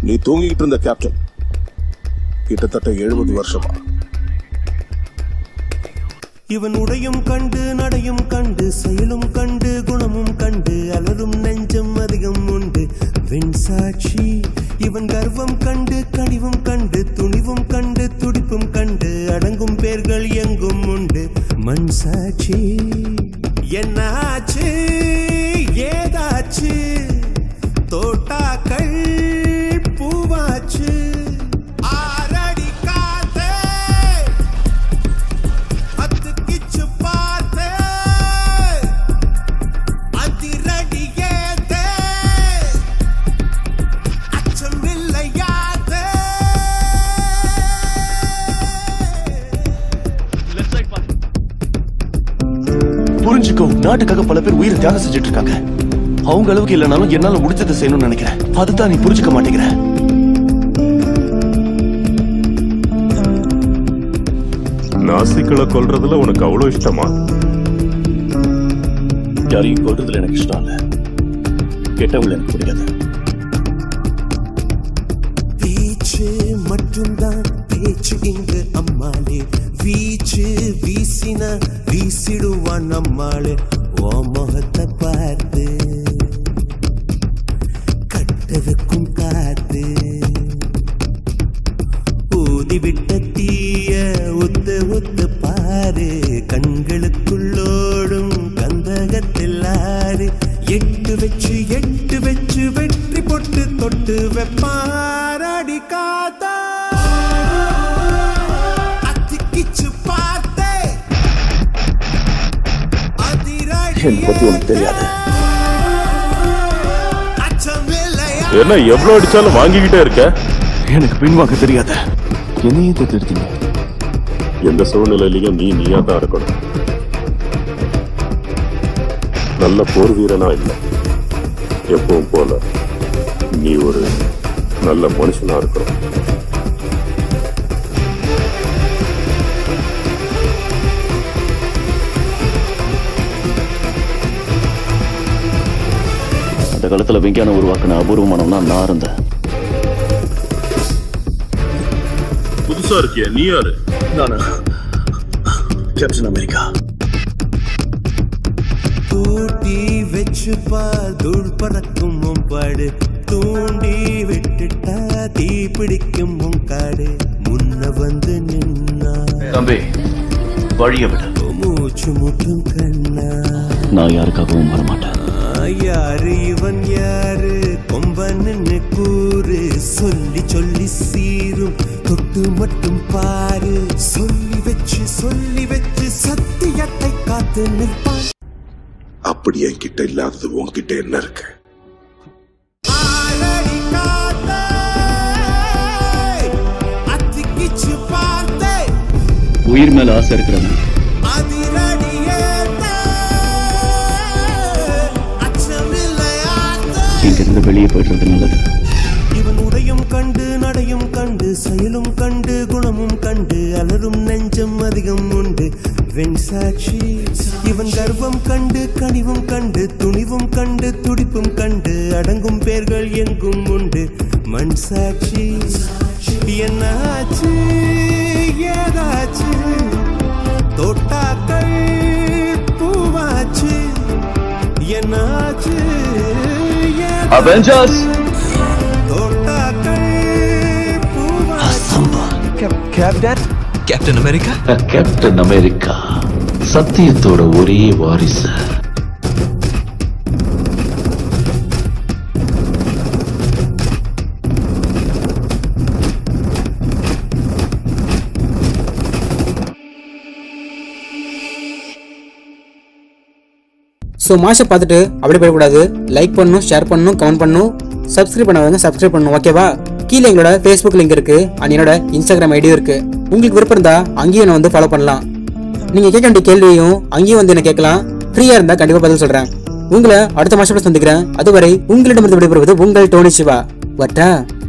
நீ தூங்கிக்கிட்டு இருந்த கேப்டன் கிட்டத்தட்ட எழுபது வருஷமா இவன் உடையும் கண்டு நடையும் கண்டு செயலும் கண்டு குணமும் கண்டு அலரும் நெஞ்சம் அதிகம் உண்டு வெண் சாட்சி இவன் கர்வம் கண்டு கனிவும் கண்டு துணிவும் கண்டு துடிப்பும் கண்டு அடங்கும் பேர்கள் எங்கும் உண்டு மண் சாட்சி என்னாச்சு ஏதாச்சு தோட்டாக்கள் பூவாச்சு ஆரடி காத்தே அத்துக்கிச்சு பார்த்து அதிரடி ஏத்து அச்சம் இல்லையாது புரிஞ்சுக்கோ நாட்டுக்காக பல பேர் உயிரை தியாகம் செஞ்சுட்டு இருக்காங்க அவங்க அளவுக்கு இல்லைனாலும் என்னால முடிச்சதை செய்யணும்னு நினைக்கிறேன் அதுதான் நீ புரிஞ்சுக்க மாட்டேங்கிற நாசிக்களை கொல்றதுல உனக்கு அவ்வளவு இஷ்டமா யாரையும் கொல்றதுல எனக்கு இஷ்டம் இல்ல கெட்டவங்களை எனக்கு பிடிக்காது பேச்சு மட்டும்தான் பேச்சு இங்கு அம்மாளே வீச்சு வீசின வீசிடுவான் நம்மாளே ஓ முகத்தை பார்த்து கட்டதுக்கும் காத்து ஊதிவிட்ட தீய உத்து உத்து பாரு கண்களுக்குள்ளோடும் கந்தகத்தில் ஆறு எட்டு வச்சு எட்டு வச்சு வெற்றி பொட்டு தொட்டு வெப்பாரடி காத்தா அத்திக்கிச்சு பார்த்தே அதிரடி என்னை பத்தி உனக்கு தெரியாது அச்சமில்லையா என்ன எவ்வளவு அடிச்சாலும் வாங்கிக்கிட்டே இருக்க எனக்கு பின்வாங்க தெரியாது என்னையே தேர்ந்தெடுத்தீங்க எந்த சூழ்நிலையிலையும் நீ நீயா தான் இருக்கணும் நல்ல போர் வீரனா இல்லை எப்பவும் போல நீ ஒரு நல்ல மனுஷனா இருக்கணும் அந்த காலத்துல விஞ்ஞானம் உருவாக்கின அபூர்வமானவனா நான் இருந்தேன் புதுசா இருக்கிய நீ யாரு நானா கேப்டன் அமெரிக்கா தூட்டி வச்சு பார் தூள் பறக்கும் உன் பாடு தூண்டி விட்டுட்டா தீ பிடிக்கும் உன் காடு முன்ன வந்து நின்னா தம்பி வழிய விட மூச்சு முட்டும் கண்ணா நான் யாருக்காகவும் வரமாட்டேன் ஆ, யாரு இவன் யாரு கொம்பன்னு கூறு சொல்லி சொல்லி சீரும் தொட்டு மட்டும் பாரு சொல்லி வச்சு சொல்லி வச்சு சத்தியத்தை காத்து நிற்பான் அப்படி என்கிட்ட இல்லாதது உன்கிட்ட என்ன இருக்கு ஆலடி காத்தே, அத்திக்கிச்சு பார்த்தே, உயிர் மேல ஆசை இருக்கிறவன் அதிரடி ஏத்தே, அச்சமில்லையாத்தே. இங்க இருந்து வெளியே போயிடுறது நல்லது இவன் உடையும் கண்டு நடையும் கண்டு செயலும் கண்டு குணமும் கண்டு அலரும் நெஞ்சம் அதிகம் உண்டு வெண் சாட்சி இவன் கர்வம் கண்டு கனிவும் கண்டு துணிவும் கண்டு துடிப்பும் கண்டு அடங்கும் பேர்கள் எங்கும் உண்டு மண் சாட்சி என்னாச்சு ஏதாச்சு தோட்டாக்கள் பூவாச்சு என்னாச்சு ஏதாச்சு அவெஞ்சர்ஸ் தோட்டாக்கள் பூவாச்சு கேப்டன் அமெரிக்கா கேப்டன் அமெரிக்கா சத்தியத்தோட ஒரே வாரிசு ஸோ மாஷை பார்த்துட்டு அப்படி போயிடக்கூடாது லைக் பண்ணணும் ஷேர் பண்ணணும் கமெண்ட் பண்ணணும் சப்ஸ்கிரைப் பண்ணாதவங்க சப்ஸ்கிரைப் பண்ணணும் ஓகேவா கீழே எங்களோட ஃபேஸ்புக் லிங்க் இருக்கு அண்ட் என்னோட இன்ஸ்டாகிராம் ஐடியும் இருக்கு உங்களுக்கு விருப்பம் இருந்தா அங்கேயும் என்ன வந்து ஃபாலோ பண்ணலாம் நீங்க கேட்க வேண்டிய கேள்வியும் அங்கேயும் வந்து என்ன கேட்கலாம் ஃப்ரீயா இருந்தா கண்டிப்பா பதில் சொல்றேன் உங்களை அடுத்த மாசம் சந்திக்கிறேன் அதுவரை உங்களிடமிருந்து விடைபெறுவது உங்கள் டோனி சிவா வட்டா